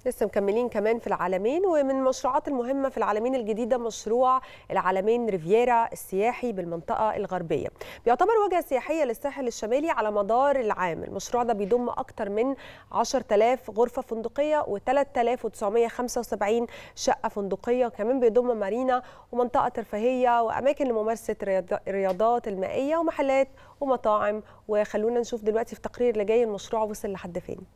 لسه مكملين كمان في العالمين ومن المشروعات المهمة في العالمين الجديدة مشروع العالمين ريفيرا السياحي بالمنطقة الغربية بيعتبر وجهة سياحية للساحل الشمالي على مدار العام المشروع ده بيضم أكثر من 10000 غرفة فندقية و3975 شقة فندقية وكمان بيضم مارينا ومنطقة ترفيهية وأماكن لممارسة الرياضات المائية ومحلات ومطاعم وخلونا نشوف دلوقتي في تقرير اللي جاي المشروع وصل لحد فين